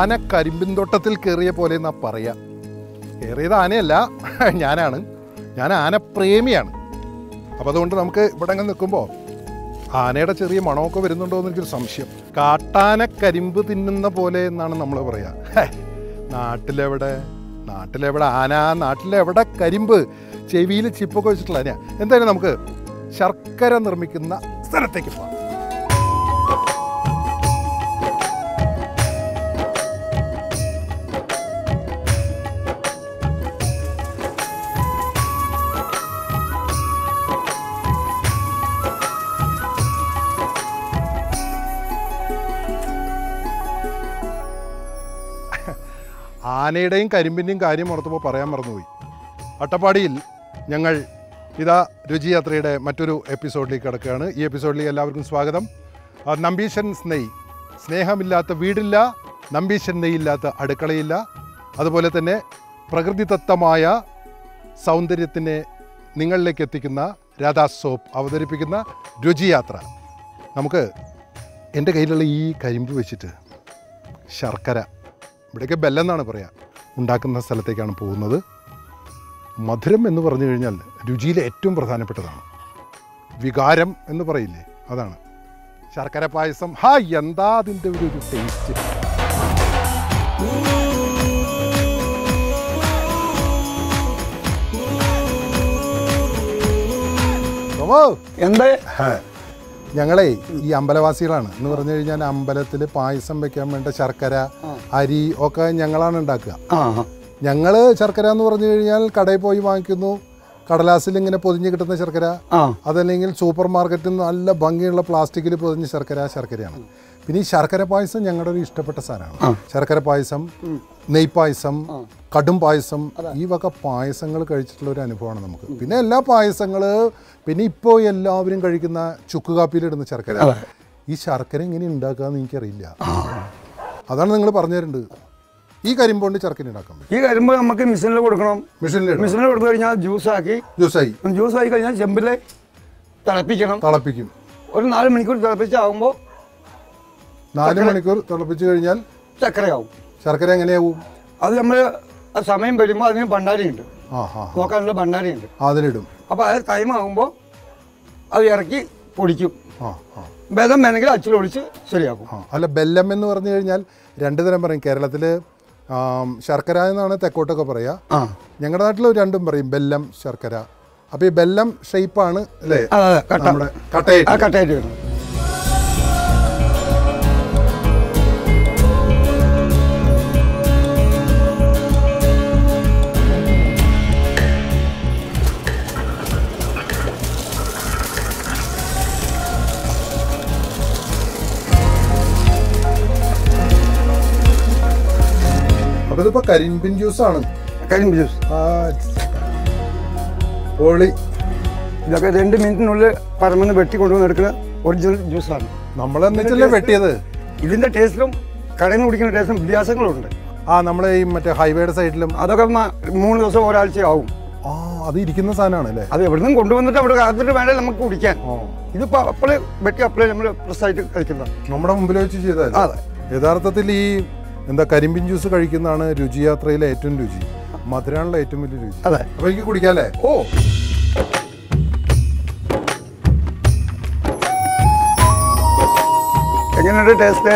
ആന കരിമ്പിൻതോട്ടത്തിൽ കയറിയ പോലെ എന്നാ പറയാ കയറിയത് ആനയല്ല ഞാനാണ് ഞാൻ ആനപ്രേമിയാണ് അപ്പോൾ അതുകൊണ്ട് നമുക്ക് ഇവിടെ അങ്ങ് നിൽക്കുമ്പോൾ ആനയുടെ ചെറിയ മണമൊക്കെ വരുന്നുണ്ടോ എന്ന് എനിക്കൊരു സംശയം കാട്ടാന കരിമ്പ് തിന്നുന്ന പോലെ എന്നാണ് നമ്മൾ പറയുക ഹേ, നാട്ടിലെവിടെ നാട്ടിലെവിടെ ആന നാട്ടിലെവിടെ കരിമ്പ് ചെവിയിൽ ചിപ്പൊക്കെ വെച്ചിട്ടുള്ള ആനയാ എന്തായാലും നമുക്ക് ശർക്കര നിർമ്മിക്കുന്ന സ്ഥലത്തേക്ക് പോകാം ആനയുടെയും കരിമ്പിൻ്റെയും കാര്യം ഓർത്തപ്പോൾ പറയാൻ മറന്നുപോയി അട്ടപ്പാടിയിൽ ഞങ്ങൾ ഇതാ രുചിയാത്രയുടെ മറ്റൊരു എപ്പിസോഡിലേക്ക് കിടക്കുകയാണ് ഈ എപ്പിസോഡിലേക്ക് എല്ലാവർക്കും സ്വാഗതം ആ, നമ്പീശൻ സ്നെയ് സ്നേഹമില്ലാത്ത വീടില്ല നമ്പീശൻ നെയ്യില്ലാത്ത അടുക്കളയില്ല അതുപോലെ തന്നെ പ്രകൃതിദത്തമായ സൗന്ദര്യത്തിനെ നിങ്ങളിലേക്ക് എത്തിക്കുന്ന രാധാ സോപ്പ് അവതരിപ്പിക്കുന്ന രുചിയാത്ര നമുക്ക് എൻ്റെ കയ്യിലുള്ള ഈ കരിമ്പ് വെച്ചിട്ട് ശർക്കര ഇവിടെയൊക്കെ ബെല്ലം എന്നാണ് പറയുക ഉണ്ടാക്കുന്ന സ്ഥലത്തേക്കാണ് പോകുന്നത് മധുരം എന്ന് പറഞ്ഞു കഴിഞ്ഞാൽ രുചിയിലെ ഏറ്റവും പ്രധാനപ്പെട്ടതാണ് വികാരം എന്ന് പറയില്ലേ അതാണ് ശർക്കര പായസം ഹാ എന്താ അതിൻ്റെ ഒരു ഒരു ടേസ്റ്റ് ഓ എന്താ ഞങ്ങളെ ഈ അമ്പലവാസികളാണ് എന്ന് പറഞ്ഞു കഴിഞ്ഞാൽ അമ്പലത്തിൽ പായസം വെക്കാൻ വേണ്ട ശർക്കര അരി ഒക്കെ ഞങ്ങളാണ് ഉണ്ടാക്കുക ആ ഞങ്ങൾ ശർക്കര എന്ന് പറഞ്ഞു കഴിഞ്ഞാൽ കടയിൽ പോയി വാങ്ങിക്കുന്നു കടലാസിൽ ഇങ്ങനെ പൊതിഞ്ഞ് കിട്ടുന്ന ശർക്കര ആ അതല്ലെങ്കിൽ സൂപ്പർ മാർക്കറ്റിൽ നിന്ന് നല്ല ഭംഗിയുള്ള പ്ലാസ്റ്റിക്കിൽ പൊതിഞ്ഞ ശർക്കര ശർക്കരയാണ് പിന്നെ ഈ ശർക്കര പായസം ഞങ്ങളുടെ ഒരു ഇഷ്ടപ്പെട്ട സാധനമാണ് ശർക്കര പായസം നെയ് പായസം കടും പായസം ഈ വക പായസങ്ങൾ കഴിച്ചിട്ടുള്ള ഒരു അനുഭവമാണ് നമുക്ക് പിന്നെ എല്ലാ പായസങ്ങൾ പിന്നെ ഇപ്പോൾ എല്ലാവരും കഴിക്കുന്ന ചുക്ക് കാപ്പിയിലിടുന്ന ശർക്കര ഈ ശർക്കര എങ്ങനെ ഉണ്ടാക്കാന്ന് എനിക്കറിയില്ല അതാണ് നിങ്ങൾ പറഞ്ഞു തരേണ്ടത് ഈ കരിമ്പോണ്ട് ശർക്കര ഉണ്ടാക്കാൻ പറ്റും ഈ കരിമ്പ് നമുക്ക് മിഷനിൽ കൊടുക്കണം മെഷീനിലിടും മിഷനിൽ കൊടുത്തു കഴിഞ്ഞാൽ ജ്യൂസാക്കി ജ്യൂസായി ജ്യൂസായി കഴിഞ്ഞാൽ ചെമ്പിൽ തിളപ്പിക്കണം തിളപ്പിക്കും ഒരു നാല് മണിക്കൂർ തിളപ്പിച്ചാകുമ്പോൾ നാല് മണിക്കൂർ തിളപ്പിച്ച് കഴിഞ്ഞാൽ ചക്കരയാവും ശർക്കര എങ്ങനെയാവും അത് നമ്മൾ സമയം വരുമ്പോൾ അതിന് ഭണ്ഡാരിയുണ്ട് ആ ആ നോക്കാനുള്ള ഭണ്ഡാരിയുണ്ട് അതിലിടും അപ്പോൾ അത് ടൈം ആകുമ്പോൾ അത് ഇറക്കി പൊടിക്കും ആ ആ ബലം വേണമെങ്കിൽ അച്ചിലൊളിച്ച് ശരിയാക്കും ആ അല്ല ബെല്ലം എന്ന് പറഞ്ഞു കഴിഞ്ഞാൽ രണ്ട് തരം പറയും കേരളത്തിൽ ശർക്കര എന്നാണ് തെക്കോട്ടൊക്കെ പറയുക ആ ഞങ്ങളുടെ നാട്ടിൽ രണ്ടും പറയും ബെല്ലം ശർക്കര അപ്പോൾ ഈ ബെല്ലം ഷേപ്പാണ് അല്ലേ അതെ അതെ കട്ട നമ്മുടെ കട്ടയിട്ട് ആ കട്ടയായിട്ട് വരും അപ്പോൾ ഇതിപ്പോൾ കരിമ്പിൻ ജ്യൂസാണ് കരിമ്പ് ജ്യൂസ് ആ പൊളി ഇതൊക്കെ രണ്ട് മിനിറ്റിനുള്ളിൽ പറമ്പെന്ന് വെട്ടി കൊണ്ടുവന്ന് എടുക്കുന്ന ഒറിജിനൽ ജ്യൂസാണ് നമ്മൾ എന്നിട്ടല്ലേ വെട്ടിയത് ഇതിന്റെ ടേസ്റ്റും കടയിൽ നിന്ന് കുടിക്കുന്ന ടേസ്റ്റും വ്യത്യാസങ്ങളുണ്ട് ആ നമ്മൾ ഈ മറ്റേ ഹൈവേയുടെ സൈഡിലും അതൊക്കെ മ- മൂന്ന് ദിവസം ഒരാഴ്ച ആവും ആ അത് ഇരിക്കുന്ന സാധനമാണ് അല്ലേ അത് എവിടെ നിന്നും കൊണ്ടുവന്നിട്ട് അവിടെ കാത്തിട്ട് വേണേ നമുക്ക് കുടിക്കാൻ ആ ഇതിപ്പോ അപ്പോഴേ വെട്ടി അപ്പോഴേ നമ്മൾ ഫ്രഷായിട്ട് കഴിക്കുന്നത് നമ്മുടെ മുമ്പിൽ വെച്ച് ചെയ്തതല്ലേ അതെ യഥാർത്ഥത്തിൽ ഈ എന്താ കരിമ്പിൻ ജ്യൂസ് കഴിക്കുന്നതാണ് രുചിയാത്രയിലെ ഏറ്റവും രുചി മധുരമാണല്ലോ ഏറ്റവും വലിയ രുചി അതെ അപ്പൊ എനിക്ക് കുടിക്കാല്ലേ ഓ എങ്ങനെയുണ്ട് ടേസ്റ്റ്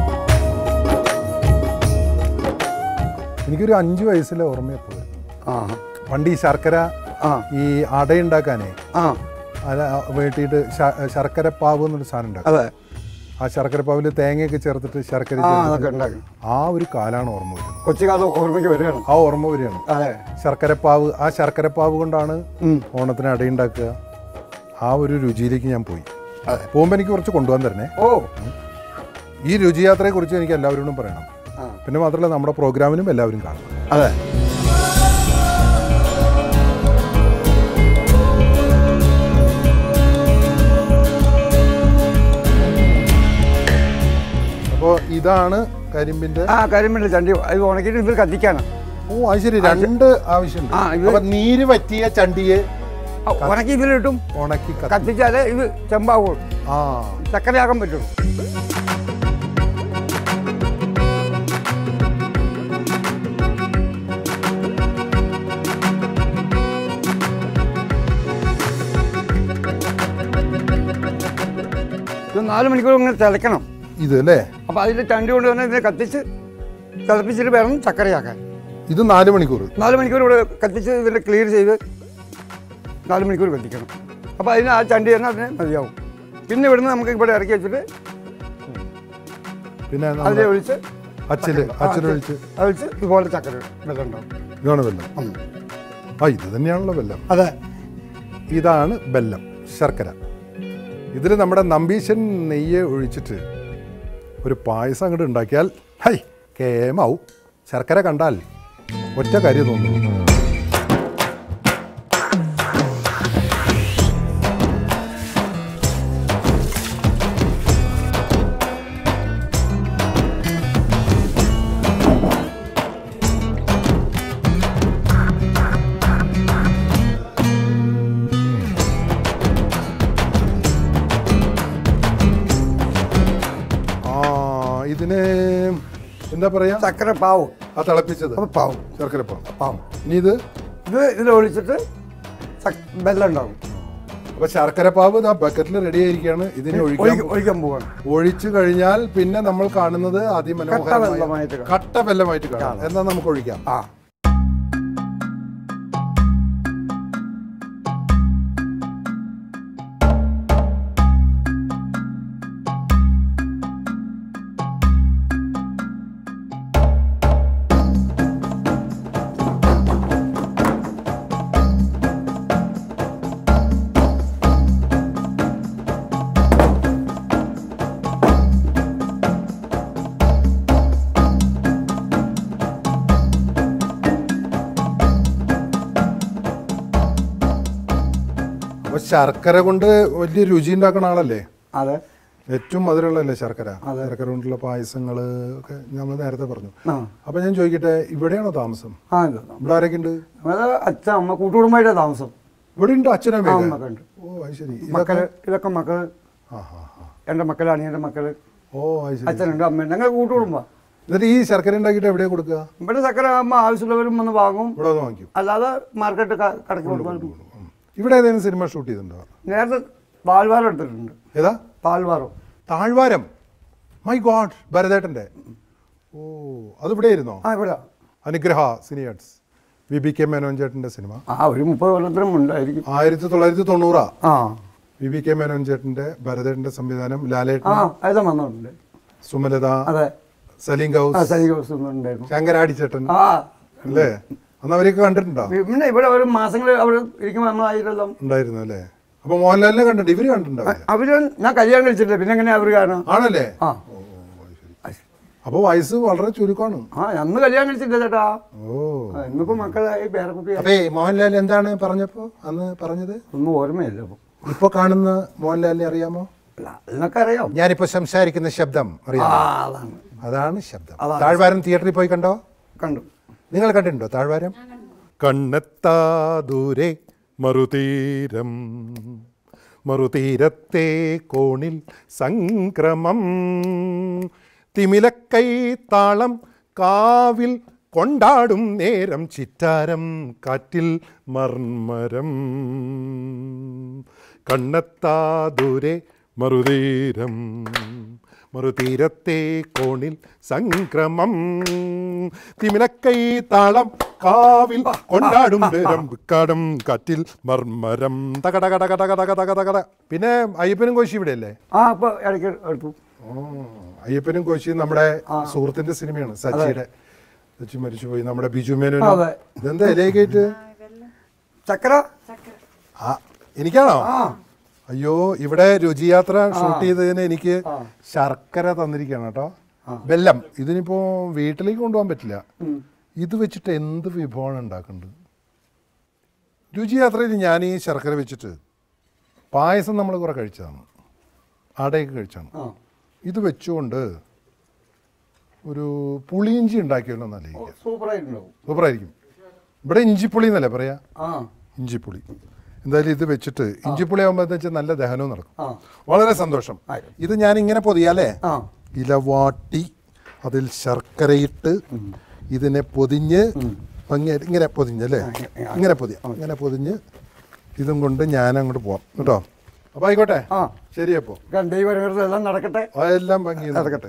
എനിക്കൊരു അഞ്ച് വയസ്സിലെ ഓർമ്മയപ്പോൾ ആ പണ്ട് ഈ ശർക്കര ആ ഈ അടയുണ്ടാക്കാനേ ആ അല്ല വേട്ടിയിട്ട് ശ- ശർക്കര പാവ് എന്നൊരു സാധനം ഉണ്ടാക്കും അതെ ആ ശർക്കര പാവിൽ തേങ്ങയൊക്കെ ചേർത്തിട്ട് ശർക്കര ആ ചേർത്തിട്ട് അതൊക്കെ ഉണ്ടാക്കി ആ ഒരു കാലാണ് ഓർമ്മ വരുന്നത് കൊച്ചുകാലം ഓർമ്മയ്ക്ക് വരികയാണ് ആ ഓർമ്മ വരികയാണ് അതെ ശർക്കരപ്പാവ് ആ ശർക്കരപ്പാവ് കൊണ്ടാണ് ഉം. ഓണത്തിന് അടയുണ്ടാക്കുക ആ ഒരു രുചിയിലേക്ക് ഞാൻ പോയി അതെ. പോകുമ്പോൾ എനിക്ക് കുറച്ച് കൊണ്ടുപോകാൻ തരണേ ഓ ഈ രുചിയാത്രയെക്കുറിച്ച് എനിക്ക് എല്ലാവരോടും പറയണം ആ പിന്നെ മാത്രമല്ല നമ്മുടെ പ്രോഗ്രാമിനും എല്ലാവരും കാണണം അതെ അപ്പോൾ ഇതാണ് കരിമ്പിന്റെ ആ കരിമ്പില്ല ചണ്ടി ഇത് ഉണക്കിയിട്ട് ഇത് കത്തിക്കാനാണ് ഓ അത് ശരി രണ്ട് ആവശ്യമുണ്ട് ആ, ഇത് അപ്പൊ നീര് പറ്റിയ ചണ്ടിയെ ആ, ഉണക്കി ഇതിലിട്ടും ഉണക്കി കത്തി- കത്തിച്ചാലേ ഇത് ചെമ്പാവുള്ളൂ ആ ചക്കരയാക്കാൻ പറ്റുള്ളൂ ഇത് നാല് മണിക്കൂർ ഇങ്ങനെ തിളയ്ക്കണം ഇത് അല്ലേ അപ്പോൾ അതിൻ്റെ ചണ്ടി കൊണ്ട് തന്നെ ഇതിനെ കത്തിച്ച് തിളപ്പിച്ചിട്ട് വേണം ചക്കരയാക്കാൻ ഇത് നാല് മണിക്കൂർ നാല് മണിക്കൂർ ഇവിടെ കത്തിച്ച് ഇതിനെ ക്ലിയർ ചെയ്ത് നാല് മണിക്കൂർ കത്തിക്കണം അപ്പോൾ അതിന് ആ ചണ്ടി തന്നെ അതിന് മതിയാവും പിന്നെ ഇവിടുന്ന് നമുക്ക് ഇവിടെ ഇറക്കി വെച്ചിട്ട് പിന്നെ അതിനെ ഒഴിച്ച് അച്ചില് അച്ചിലൊഴിച്ച് ഒഴിച്ച് ഇതുപോലെ ചക്കര വെള്ളം ഉണ്ടാവും ഇതാണ് വെല്ലം ഉം. ആ ഇത് തന്നെയാണല്ലോ വെല്ലം അതെ ഇതാണ് ബെല്ലം ശർക്കര ഇതിൽ നമ്മുടെ നമ്പീശൻ നെയ്യ് ഒഴിച്ചിട്ട് ഒരു പായസം അങ്ങോട്ട് ഉണ്ടാക്കിയാൽ ഹൈ കേമാവും ശർക്കര കണ്ടാൽ ഒറ്റ കാര്യം തോന്നുന്നു ആ ഇതിന് എന്താ പറയാ ചക്കര പാവും ആ തിളപ്പിച്ചത് അപ്പോൾ പാവും ശർക്കര പാവ് പാവും ഇനി ഇത് ഇത് ഇതിൽ ഒഴിച്ചിട്ട് ചക്ക- വെള്ളം ഉണ്ടാവും അപ്പൊ ശർക്കര പാവ് ഇതാ ബക്കറ്റിൽ റെഡി ആയിരിക്കുകയാണ് ഇതിന് ഒഴിക്കാൻ ഒഴിക്ക- ഒഴിക്കാൻ പോവാണ് ഒഴിച്ചു കഴിഞ്ഞാൽ പിന്നെ നമ്മൾ കാണുന്നത് അതിമനോഹരമായ വെള്ളമായിട്ട് കാണും. കട്ട വെല്ലമായിട്ട് കാണാം എന്നാ നമുക്ക് ഒഴിക്കാം ആ അപ്പൊ ശർക്കര കൊണ്ട് വലിയ രുചി ഉണ്ടാക്കുന്ന ആളല്ലേ അതെ ഏറ്റവും മധുരമുള്ളതല്ലേ ശർക്കര ശർക്കര കൊണ്ടുള്ള പായസങ്ങള് ഒക്കെ നമ്മൾ നേരത്തെ പറഞ്ഞു ആ അപ്പൊ ഞാൻ ചോദിക്കട്ടെ ഇവിടെയാണോ താമസം ആ ഇത് ഇവിടെ ആരൊക്കെ ഉണ്ട് അത് അച്ഛൻ അമ്മ കൂട്ടുകുടുംബമായിട്ടാണ് താമസം ഇവിടെ ഉണ്ട് അച്ഛനും ആ അമ്മയൊക്കെ? അമ്മക്കുണ്ട് ഓ അത് ശരി ഇതൊക്കെ മക്കള് ഇതൊക്കെ മക്കള് ആ ആ ആ. എൻ്റെ മക്കളാണ് എൻ്റെ മക്കള് ഓ അത് ശരി അച്ഛനുണ്ട് അമ്മയുണ്ട് ഞങ്ങൾ കൂട്ടുകുടുംബം എന്നിട്ട് ഈ ശർക്കര ഉണ്ടാക്കിയിട്ട് എവിടെയാ കൊടുക്കുക ഇവിടെ ചക്കര ആകുമ്പോൾ ആവശ്യമുള്ളവരും വന്ന് വാങ്ങും ഇവിടെ വന്ന് വാങ്ങിക്കും അല്ലാതെ മാർക്കറ്റ് കടക്കി കൊടുക്കും ഉം. ഇവിടെ ഏതെങ്കിലും സിനിമ ഷൂട്ട് ചെയ്തിട്ടുണ്ടോ നേരത്തെ പാൽവാരം എടുത്തിട്ടുണ്ട് ഏതാ പാൽവാരം താഴ്വാരം മൈ ഗോഡ് ഭരതേട്ടൻ്റെ ഓ അത് ഇവിടെ ആയിരുന്നോ ആ ഇവിടെ Anugraha Cine Arts V B K Menon ചേട്ടൻ്റെ സിനിമ ആ ഒരു മുപ്പത് കൊല്ലത്തിനും ഉണ്ടായിരിക്കും ആയിരത്തി തൊള്ളായിരത്തി തൊണ്ണൂറാ ആ വി ബി കെ മേനോൻ ചേട്ടൻ്റെ ഭരതേട്ടൻ്റെ സംവിധാനം ആ ലാലേട്ടൻ അത് വന്നിട്ടുണ്ട് സുമലത അതെ സലീം ആ ഗൗസ് സൈനിക ഉണ്ടായിരുന്നു ശങ്കരാടി ചേട്ടൻ ആ അല്ലേ അന്ന് അവരെയൊക്കെ കണ്ടിട്ടുണ്ടോ പിന്നെ ഇവിടെ ഒരു മാസങ്ങൾ അവിടെ ഇരിക്കുമ്പോൾ നമ്മളായിട്ടെല്ലാം ഉണ്ടായിരുന്നു അല്ലേ അപ്പൊ മോഹൻലാലിനെ കണ്ടിട്ടുണ്ട് ഇവര് കണ്ടിട്ടുണ്ടാവില്ല അവര് ഞാൻ കല്യാണം കഴിച്ചിട്ടില്ല പിന്നെ എങ്ങനെയാ അവർ കാണാം ആണല്ലേ ആ അപ്പൊ വയസ്സ് വളരെ ചുരുക്കമാണ് ആ അന്ന് കല്യാണം കഴിച്ചിട്ടില്ല ചേട്ടാ ഓ ആ, ഇന്നിപ്പോ മക്കളായി പേരക്കുട്ടി അപ്പേ മോഹൻലാൽ എന്താണ് പറഞ്ഞപ്പോ അന്ന് പറഞ്ഞത് ഒന്നും ഓർമ്മയില്ല ഇപ്പൊ ഇപ്പൊ കാണുന്ന മോഹൻലാലിനെ അറിയാമോ അല്ല, അതിനൊക്കെ അറിയാം ഞാനിപ്പോ സംസാരിക്കുന്ന ശബ്ദം ആ അറിയാമോ അതാണ് അതാണ് ശബ്ദം അതാണ്. താഴ്വാരം തിയേറ്ററിൽ പോയി കണ്ടോ കണ്ടു നിങ്ങൾ കണ്ടിട്ടുണ്ടോ താഴ്വാരം കണ്ണെത്താ ദൂരെ മറുതീരം മറുതീരത്തെ കോണിൽ സംക്രമം തിമിലക്കൈ താളം കാവിൽ കൊണ്ടാടും നേരം ചിറ്റാരം കാറ്റിൽ മർമരം കണ്ണെത്താ ദൂരെ മറുതീരം മറുതീരത്തെ കോണിൽ സംക്രമം തിമിലക്കൈ താളം കാവിൽ കൊണ്ടാടും നേരം വിക്കാടും കാറ്റിൽ മർമരം തകട കട കട കട കട കട കട പിന്നെ അയ്യപ്പനും കോശി ഇവിടെ അല്ലേ ആ അപ്പൊ ഇടയ്ക്ക് എടുത്തു അയ്യപ്പനും കോശിയും നമ്മുടെ സുഹൃത്തിന്റെ സിനിമയാണ് സച്ചിയുടെ സച്ചി മരിച്ചുപോയി നമ്മുടെ ബിജു മേനോനും അതെ. ഇതെന്താ ഇലയൊക്കെയിട്ട് ചക്കര ആ എനിക്കാണോ ആ അയ്യോ ഇവിടെ രുചിയാത്ര ഷൂട്ട് ചെയ്തതിന് എനിക്ക് ശർക്കര തന്നിരിക്കുകയാണ് കേട്ടോ വെല്ലം ഇതിനിപ്പോ വീട്ടിലേക്ക് കൊണ്ടുപോകാൻ പറ്റില്ല ഉം. ഇത് വെച്ചിട്ട് എന്ത് വിഭവമാണ് ഉണ്ടാക്കേണ്ടത് രുചിയാത്രയിൽ ഞാൻ ഈ ശർക്കര വെച്ചിട്ട് പായസം നമ്മൾ കുറെ കഴിച്ചതാണ് അടയൊക്കെ കഴിച്ചാണ് ആ ഇത് വെച്ചുകൊണ്ട് ഒരു പുളിയിഞ്ചി ഉണ്ടാക്കിയല്ലോ നല്ല സൂപ്പറായിട്ടുണ്ടാവും സൂപ്പറായിരിക്കും ഇവിടെ ഇഞ്ചിപ്പുളി എന്നല്ലേ പറയാ ആ ഇഞ്ചിപ്പുളി എന്തായാലും ഇത് വെച്ചിട്ട് ഇഞ്ചിപ്പുളി ആകുമ്പോൾ എന്താ വെച്ചാൽ നല്ല ദഹനവും നടക്കും ആ വളരെ സന്തോഷം ആയി. ഇത് ഞാൻ ഇങ്ങനെ പൊതിയാലേ ആ ഇല വാട്ടി അതിൽ ശർക്കരയിട്ട് ഇതിനെ പൊതിഞ്ഞ് ഭംഗിയായിട്ട് ഇങ്ങനെ പൊതിഞ്ഞല്ലേ ഇങ്ങനെ പൊതിയ ഇങ്ങനെ പൊതിഞ്ഞ് ഇതും കൊണ്ട് ഞാൻ അങ്ങോട്ട് പോവാം കേട്ടോ അപ്പോൾ ആയിക്കോട്ടെ ആ ശരി അപ്പോൾ ദൈവം എല്ലാം നടക്കട്ടെ അതെല്ലാം ഭംഗി നടക്കട്ടെ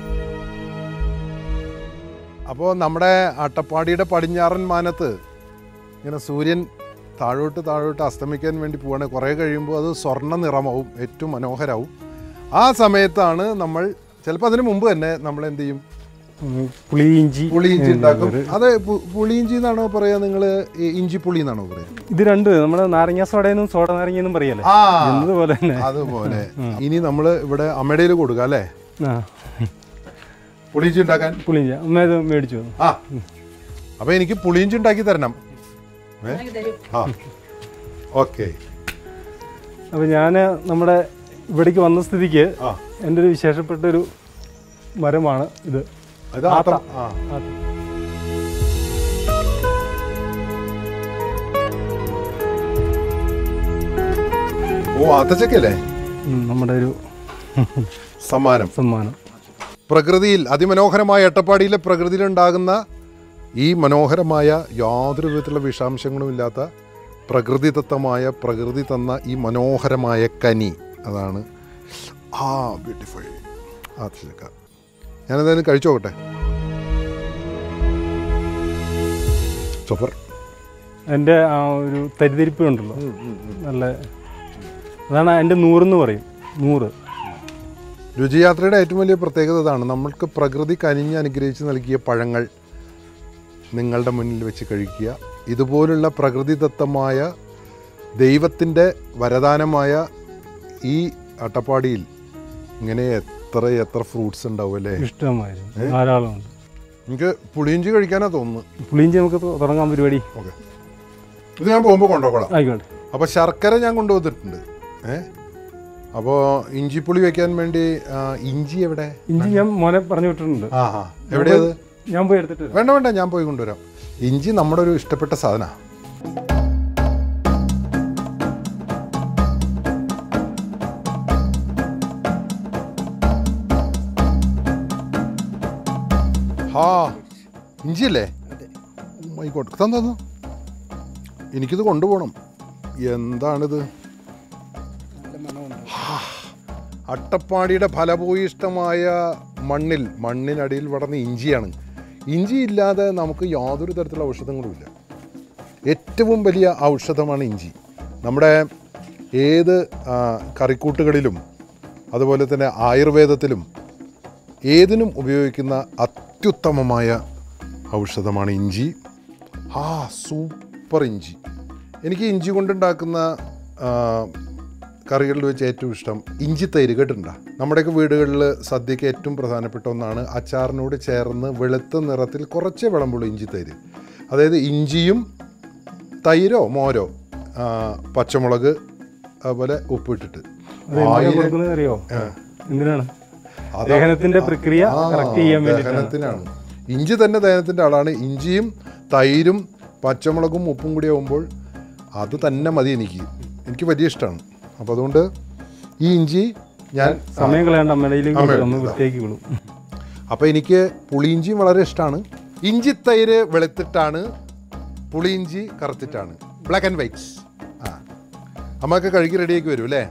അപ്പോൾ നമ്മുടെ അട്ടപ്പാടിയുടെ പടിഞ്ഞാറൻ മാനത്ത് ഇങ്ങനെ സൂര്യൻ താഴോട്ട് താഴോട്ട് അസ്തമിക്കാൻ വേണ്ടി പോവാണ് കുറേ കഴിയുമ്പോൾ അത് സ്വർണ്ണ നിറമാവും ഏറ്റവും മനോഹരമാവും ആ സമയത്താണ് നമ്മൾ ചിലപ്പോൾ അതിന് മുമ്പ് തന്നെ നമ്മൾ എന്ത് ചെയ്യും പുളി ഇഞ്ചി പുളിയിഞ്ചി ഉണ്ടാക്കും അത് പു- പുളിയിഞ്ചി എന്നാണോ പറയാ നിങ്ങൾ ഇഞ്ചി പുളി എന്നാണോ പറയാ ഇത് രണ്ട് നമ്മുടെ നാരങ്ങ സോഡയെന്നും സോഡ നാരങ്ങയെന്നും പറയല്ലേ ആ എന്നതുപോലെ തന്നെ അതുപോലെ ഇനി നമ്മൾ ഇവിടെ അമ്മയുടെ കൊടുക്കാം അല്ലേ ആ പുളിയിഞ്ചി ഉണ്ടാക്കാൻ പുളിയിഞ്ചി അമ്മ ഇത് മേടിച്ചു വന്നു ആ അപ്പൊ എനിക്ക് പുളിയിഞ്ചി ഉണ്ടാക്കി തരണം ഏ? ആ ഓക്കെ അപ്പോൾ ഞാൻ നമ്മുടെ ഇവിടേക്ക് വന്ന സ്ഥിതിക്ക് ആ എൻ്റെ ഒരു വിശേഷപ്പെട്ട ഒരു മരമാണ് ഇത് ഇത് ആത്തം ആ ആത്തം. ഓ ആത്തച്ചക്കല്ലേ ഉം, നമ്മുടെ ഒരു സമ്മാനം സമ്മാനം പ്രകൃതിയിൽ അതിമനോഹരമായ എട്ടപ്പാടിയിലെ പ്രകൃതിയിലുണ്ടാകുന്ന ഈ മനോഹരമായ യാതൊരു വിധത്തിലുള്ള വിഷാംശങ്ങളും ഇല്ലാത്ത പ്രകൃതിദത്തമായ പ്രകൃതി തന്ന ഈ മനോഹരമായ കനി അതാണ് ആ ബ്യൂട്ടിഫുൾ ആത്തിലക്ക ഞാനെന്തായാലും കഴിച്ചു നോക്കട്ടെ സൂപ്പർ എൻ്റെ ആ ഒരു തരിതരിപ്പ് ഉണ്ടല്ലോ നല്ല അതാണ് എൻ്റെ നൂറെന്ന് പറയും നൂറ് രുചിയാത്രയുടെ ഏറ്റവും വലിയ പ്രത്യേകത ഇതാണ് നമ്മൾക്ക് പ്രകൃതി കനിഞ്ഞ് അനുഗ്രഹിച്ച് നൽകിയ പഴങ്ങൾ നിങ്ങളുടെ മുന്നിൽ വെച്ച് കഴിക്കുക ഇതുപോലുള്ള പ്രകൃതിദത്തമായ ദൈവത്തിൻ്റെ വരദാനമായ ഈ അട്ടപ്പാടിയിൽ ഇങ്ങനെ എത്ര എത്ര ഫ്രൂട്ട്സ് ഉണ്ടാവും അല്ലേ ഇഷ്ടമായിരുന്നു ധാരാളമുണ്ട് എനിക്ക് പുളിയിഞ്ചി കഴിക്കാനാ തോന്നുന്നു പുളിയിഞ്ചി നമുക്ക് തു- തുടങ്ങാൻ പരിപാടി ഓക്കെ ഇത് ഞാൻ പോകുമ്പോൾ കൊണ്ടുപോകണം ആയിക്കോട്ടെ അപ്പോൾ ശർക്കര ഞാൻ കൊണ്ടുവന്നിട്ടുണ്ട് ഏ അപ്പോൾ ഇഞ്ചിപ്പുളി വെക്കാൻ വേണ്ടി ആ, ഇഞ്ചി എവിടെ ഇഞ്ചി ഞാൻ മോനെ പറഞ്ഞു വിട്ടിട്ടുണ്ട് ആ ആ എവിടെയത് ഞാൻ പോയി എടുത്തിട്ട് വരാം. വേണ്ട വേണ്ട ഞാൻ പോയി കൊണ്ടുവരാം ഇഞ്ചി നമ്മുടെ ഒരു ഇഷ്ടപ്പെട്ട സാധനമാണ് ഹാ ഇഞ്ചിയല്ലേ ആയിക്കോട്ടെ തന്നു തന്നു എനിക്കിത് കൊണ്ടുപോകണം എന്താണിത് ഹാ, അട്ടപ്പാടിയുടെ ഫലഭൂയിഷ്ടമായ മണ്ണിൽ മണ്ണിനടിയിൽ വളർന്ന ഇഞ്ചിയാണ് ഇഞ്ചി ഇല്ലാതെ നമുക്ക് യാതൊരു തരത്തിലുള്ള ഔഷധങ്ങളുമില്ല ഏറ്റവും വലിയ ഔഷധമാണ് ഇഞ്ചി നമ്മുടെ ഏത് ആ, കറിക്കൂട്ടുകളിലും അതുപോലെ തന്നെ ആയുർവേദത്തിലും ഏതിനും ഉപയോഗിക്കുന്ന അത്യുത്തമമായ ഔഷധമാണ് ഇഞ്ചി ആ സൂപ്പർ ഇഞ്ചി എനിക്ക് ഇഞ്ചി കൊണ്ടുണ്ടാക്കുന്ന ആ, കറികളിൽ വെച്ച് ഏറ്റവും ഇഷ്ടം ഇഞ്ചി തൈര് കേട്ടിട്ടുണ്ടോ നമ്മുടെയൊക്കെ വീടുകളിൽ സദ്യക്ക് ഏറ്റവും പ്രധാനപ്പെട്ട ഒന്നാണ് അച്ചാറിനോട് ചേർന്ന് വെളുത്ത നിറത്തിൽ കുറച്ച് വിളമ്പുള്ളൂ ഇഞ്ചി തൈര് അതായത് ഇഞ്ചിയും തൈരോ മോരോ ആ, പച്ചമുളക് അതുപോലെ ഉപ്പിട്ടിട്ട് അത് എന്തിനാ കൊടുക്കുന്നത് അറിയോ എന്തിനാണ് അതാ- ദഹനത്തിന്റെ പ്രക്രിയ ആ, കറക്റ്റ് ചെയ്യാൻ വേണ്ടിയിട്ടാണ് ദഹനത്തിനാണ് ഇഞ്ചി തന്നെ ദഹനത്തിൻ്റെ ആളാണ് ഇഞ്ചിയും തൈരും പച്ചമുളകും ഉപ്പും കൂടി ആകുമ്പോൾ അത് തന്നെ മതി എനിക്ക് എനിക്ക് വലിയ ഇഷ്ടമാണ് അപ്പോൾ അതുകൊണ്ട് ഈ ഇഞ്ചി ഞാൻ സമയം കളയാണ്ട് അമ്മയിലേക്ക് അമ്മ നമ്മൾ എടുത്തതാ. വൃത്തിയാക്കി വിടും അപ്പോൾ എനിക്ക് പുളിയിഞ്ചിയും വളരെ ഇഷ്ടമാണ് ഇഞ്ചി തൈര് വെളുത്തിട്ടാണ് പുളിയിഞ്ചി കറുത്തിട്ടാണ് ബ്ലാക്ക് ആൻഡ് വൈറ്റ്സ് ആ അമ്മയൊക്കെ കഴുകി റെഡിയാക്കി വരും അല്ലേ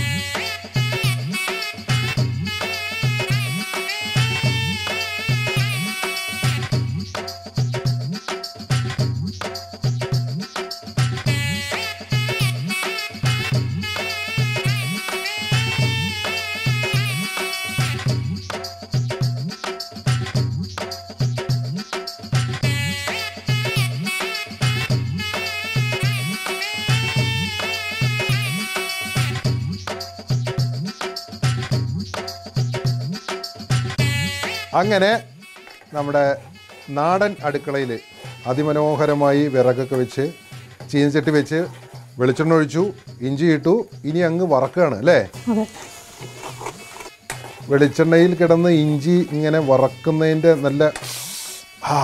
അങ്ങനെ നമ്മുടെ നാടൻ അടുക്കളയിൽ അതിമനോഹരമായി വിറകൊക്കെ വെച്ച് ചീനച്ചട്ടി വെച്ച് വെളിച്ചെണ്ണ ഒഴിച്ചു ഇഞ്ചി ഇട്ടു ഇനി അങ്ങ് വറക്കുകയാണ് അല്ലേ അതെ വെളിച്ചെണ്ണയിൽ കിടന്ന് ഇഞ്ചി ഇങ്ങനെ വറക്കുന്നതിൻ്റെ നല്ല ആ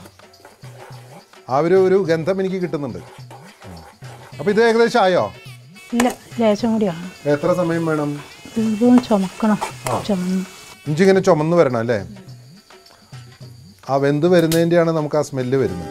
ആ ഒരു ഒരു ഗന്ധം എനിക്ക് കിട്ടുന്നുണ്ട് അപ്പോൾ ഇത് ഏകദേശം ആയോ ഇല്ല ലേശം കൂടിയാണ് എത്ര സമയം വേണം ഇതും ചുമക്കണം ചുമന്ന് ഇഞ്ചി ഇങ്ങനെ ചുമന്ന് വരണം അല്ലേ ആ വെന്ത് വരുന്നതിൻ്റെയാണ് നമുക്ക് ആ സ്മെല്ല് വരുന്നത്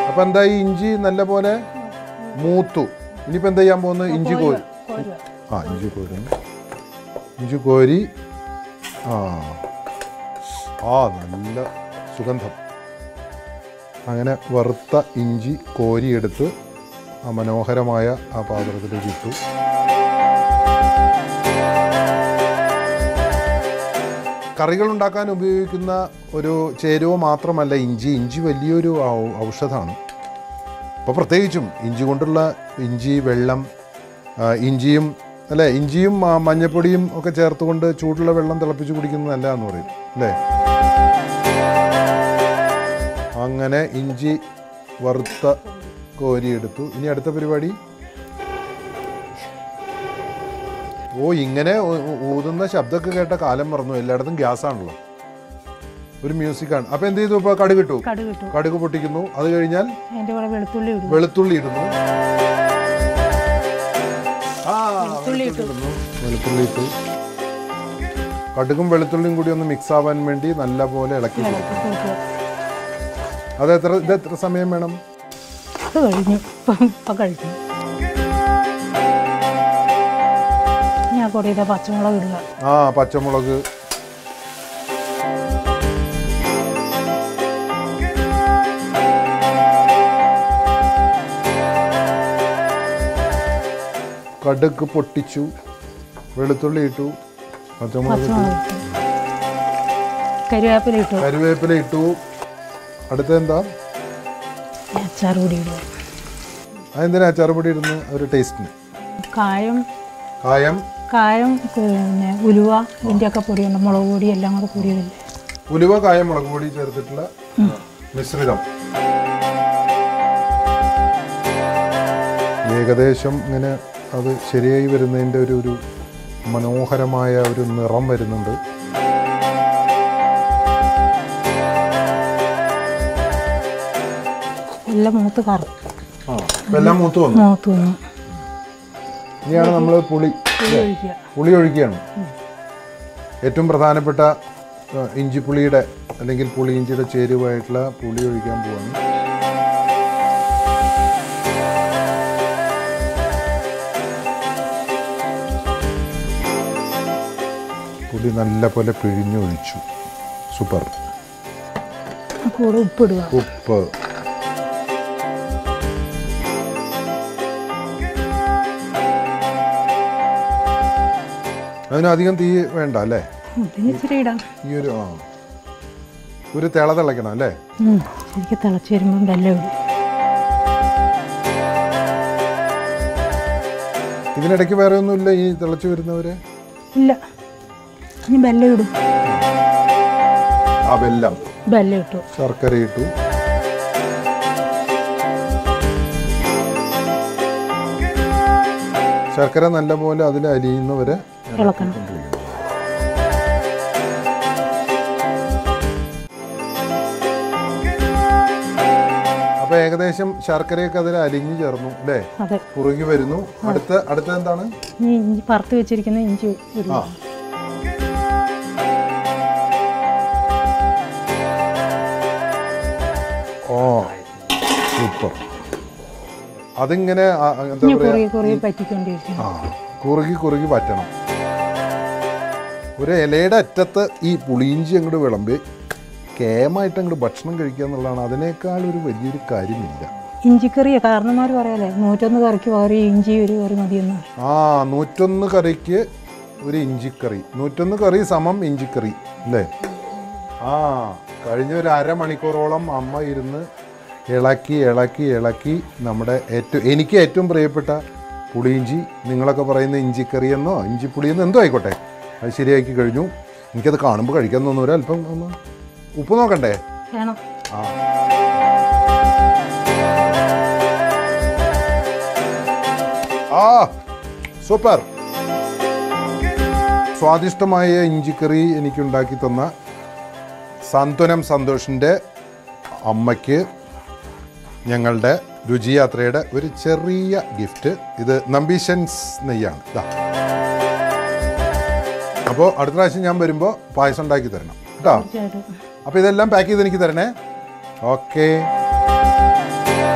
അപ്പം എന്താ ഈ ഇഞ്ചി നല്ല പോലെ മൂത്തു ഇനിയിപ്പോൾ എന്താ ചെയ്യാൻ പോകുന്നത് ഇഞ്ചി കോരി കോരുക ആ ഇഞ്ചി കോരി ഇഞ്ചി കോരി ആ ആ നല്ല സുഗന്ധം അങ്ങനെ വറുത്ത ഇഞ്ചി കോരിയെടുത്ത് ആ മനോഹരമായ ആ പാത്രത്തിലേക്ക് ഇട്ടു കറികൾ ഉണ്ടാക്കാൻ ഉപയോഗിക്കുന്ന ഒരു ചേരുവ മാത്രമല്ല ഇഞ്ചി ഇഞ്ചി വലിയൊരു ഔ- ഔഷധമാണ് ഇപ്പോൾ പ്രത്യേകിച്ചും ഇഞ്ചി കൊണ്ടുള്ള ഇഞ്ചി വെള്ളം ആ, ഇഞ്ചിയും അല്ലേ ഇഞ്ചിയും ആ, മഞ്ഞപ്പൊടിയും ഒക്കെ ചേർത്തുകൊണ്ട് ചൂടുള്ള വെള്ളം തിളപ്പിച്ച് കുടിക്കുന്നത് നല്ലതാന്ന് പറയും അല്ലേ അങ്ങനെ ഇഞ്ചി വറുത്ത കോരിയെടുത്തു ഇനി അടുത്ത പരിപാടി ഓ ഇങ്ങനെ ഊ- ഊ- ഊതുന്ന ശബ്ദമൊക്കെ കേട്ട കാലം മറന്നു എല്ലായിടത്തും ഗ്യാസ് ആണല്ലോ ഒരു മ്യൂസിക്കാണ് അപ്പൊ എന്ത് ചെയ്തു ഇപ്പൊ കടുക് ഇട്ടു കടുക് ഇട്ടു കടുക് പൊട്ടിക്കുന്നു അത് കഴിഞ്ഞാൽ അതിൻ്റെ കൂടെ വെളുത്തുള്ളി ഇടും വെളുത്തുള്ളി ഇടുന്നു ആ വെളുത്തുള്ളി ഇട്ടു ഇടുന്നു വെളുത്തുള്ളി ഇട്ടു കടുകും വെളുത്തുള്ളിയും കൂടി ഒന്ന് മിക്സ് ആവാൻ വേണ്ടി നല്ല പോലെ ഇളക്കി കൊടുക്കും ഇളക്കി കൊടുക്കുക അത് എത്ര ഇത് എത്ര സമയം വേണം അത് കഴിഞ്ഞു ഇപ്പം ഇപ്പം കഴിഞ്ഞു ഞാൻ കൂടെ പച്ചമുളക് ഇടുക ആ പച്ചമുളക് കടുക് പൊട്ടിച്ചു വെളുത്തുള്ളി ഇട്ടു പച്ചമുളക് ഇട്ടു പച്ചമുളക് ഇട്ടു കരിവേപ്പില ഇട്ടു കരുവേപ്പില ഇട്ടു അടുത്ത എന്താ അച്ചാർ കൂടി ഇടുക അതെന്തിനാ അച്ചാറുപൊടി ഇടുന്നു ഒരു ടേസ്റ്റിന് കായം കായം കായം പിന്നെ ഉലുവ ഇതിൻ്റെയൊക്കെ പൊടിയുണ്ട് മുളക് പൊടി എല്ലാം കൂടെ കൂടിയതല്ലേ ഉലുവ കായം മുളക് പൊടി ചേർത്തിട്ടുള്ള മിശ്രിതം ഏകദേശം ഇങ്ങനെ അത് ശരിയായി വരുന്നതിൻ്റെ ഒരു ഒരു മനോഹരമായ ഒരു നിറം വരുന്നുണ്ട് എല്ലാം മൂത്ത് കറ ആ ഇപ്പം എല്ലാം മൂത്ത് വന്നു മൂത്ത് വന്നു ഇനിയാണ് നമ്മൾ പുളി പുളി ഒഴിക്കുക പുളി ഒഴിക്കുകയാണ് ഏറ്റവും പ്രധാനപ്പെട്ട ആ, ഇഞ്ചിപ്പുളിയുടെ അല്ലെങ്കിൽ പുളി ഇഞ്ചിയുടെ ചേരുവായിട്ടുള്ള പുളി ഒഴിക്കാൻ പോവാണ് പുളി നല്ല പോലെ പിഴിഞ്ഞൊഴിച്ചു സൂപ്പർ കൂടെ ഉപ്പിടുക ഉപ്പ് അതിനധികം തീ വേണ്ട അല്ലേ ഇതിന് ഇച്ചിരി ഇടാം ഈ ഒരു ആ ഒരു തിള തിളയ്ക്കണം അല്ലേ ഉം. ശരിക്കും തിളച്ച് വരുമ്പം വെല്ലം ഇടും ഇതിനിടയ്ക്ക് വേറെ ഒന്നുമില്ല ഈ തിളച്ച് വരുന്നവര് ഇല്ല ഇനി വെല്ലം ഇടും ആ വെല്ലം വെല്ലം ഇട്ടു ശർക്കര ഇട്ടു ശർക്കര നല്ലപോലെ അതിൽ അലിയുന്നവരെ ഇളക്കണം അപ്പൊ ഏകദേശം ശർക്കരയൊക്കെ അതിൽ അലിഞ്ഞു ചേർന്നു അല്ലേ അതെ കുറുകി വരുന്നു അടുത്ത അടുത്ത എന്താണ് ഇനി ഇഞ്ചി പറത്ത് വെച്ചിരിക്കുന്ന ഇഞ്ചി ഇടുക ആ ഓ സൂപ്പർ അതിങ്ങനെ ആ, എന്താ ഇനി പറയാ കുറുകി കുറുകി പറ്റിക്കൊണ്ടിരിക്കണം ആ കുറുകി കുറുകി പറ്റണം ഒരു ഇലയുടെ അറ്റത്ത് ഈ പുളിയിഞ്ചി അങ്ങോട്ട് വിളമ്പി കേമായിട്ട് അങ്ങോട്ട് ഭക്ഷണം കഴിക്കുക എന്നുള്ളതാണ് അതിനേക്കാൾ ഒരു വലിയൊരു കാര്യമില്ല ഇഞ്ചിക്കറിയ കാരണന്മാർ പറയാലേ നൂറ്റൊന്ന് കറിക്ക് വേറെ ഇഞ്ചി ഒരു കറി മതിയെന്ന് ആ നൂറ്റൊന്ന് കറിക്ക് ഒരു ഇഞ്ചിക്കറി നൂറ്റൊന്ന് കറി സമം ഇഞ്ചിക്കറി അല്ലേ ആ കഴിഞ്ഞ ഒരു അരമണിക്കൂറോളം അമ്മ ഇരുന്ന് ഇളക്കി ഇളക്കി ഇളക്കി നമ്മുടെ ഏറ്റവും എനിക്ക് ഏറ്റവും പ്രിയപ്പെട്ട പുളിയിഞ്ചി നിങ്ങളൊക്കെ പറയുന്ന ഇഞ്ചിക്കറി എന്നോ ഇഞ്ചിപ്പുളി എന്നോ എന്തോ ആയിക്കോട്ടെ അത് ശരിയാക്കി കഴിഞ്ഞു എനിക്കത് കാണുമ്പോൾ കഴിക്കാൻ തോന്നുന്നു അല്പം ഒന്ന് ഉപ്പ് നോക്കണ്ടേ വേണം ആ ആ സൂപ്പർ സ്വാദിഷ്ടമായ ഇഞ്ചിക്കറി എനിക്കുണ്ടാക്കി തന്ന സാന്ത്വനം സന്തോഷിൻ്റെ അമ്മയ്ക്ക് ഞങ്ങളുടെ രുചിയാത്രയുടെ ഒരു ചെറിയ ഗിഫ്റ്റ് ഇത് നമ്പീഷൻസ് നെയ്യാണ് ഇതാ അപ്പോൾ അടുത്ത പ്രാവശ്യം ഞാൻ വരുമ്പോൾ പായസം ഉണ്ടാക്കി തരണം കേട്ടോ തീർച്ചയായിട്ടും അപ്പോൾ ഇതെല്ലാം പാക്ക് ചെയ്ത് എനിക്ക് തരണേ ഓക്കെ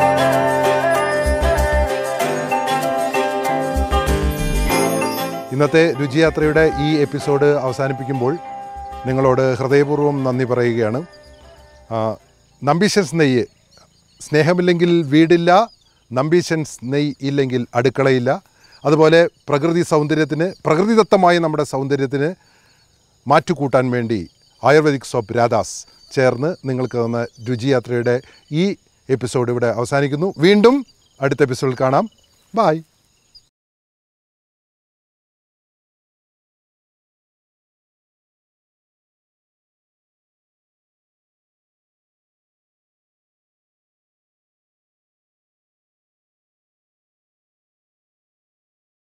ഇന്നത്തെ രുചിയാത്രയുടെ ഈ എപ്പിസോഡ് അവസാനിപ്പിക്കുമ്പോൾ നിങ്ങളോട് ഹൃദയപൂർവ്വം നന്ദി പറയുകയാണ് ആ, നമ്പീശൻസ് നെയ്യ് സ്നേഹമില്ലെങ്കിൽ വീടില്ല നമ്പീശൻസ് നെയ്യ് ഇല്ലെങ്കിൽ അടുക്കളയില്ല അതുപോലെ പ്രകൃതി സൗന്ദര്യത്തിന് പ്രകൃതിദത്തമായ നമ്മുടെ സൗന്ദര്യത്തിന് മാറ്റുകൂട്ടാൻ വേണ്ടി ആയുർവേദിക് സോപ്പ് രാധാസ് ചേർന്ന് നിങ്ങൾക്ക് തന്ന രുചിയാത്രയുടെ ഈ എപ്പിസോഡ് ഇവിടെ അവസാനിക്കുന്നു വീണ്ടും അടുത്ത എപ്പിസോഡിൽ കാണാം ബായ്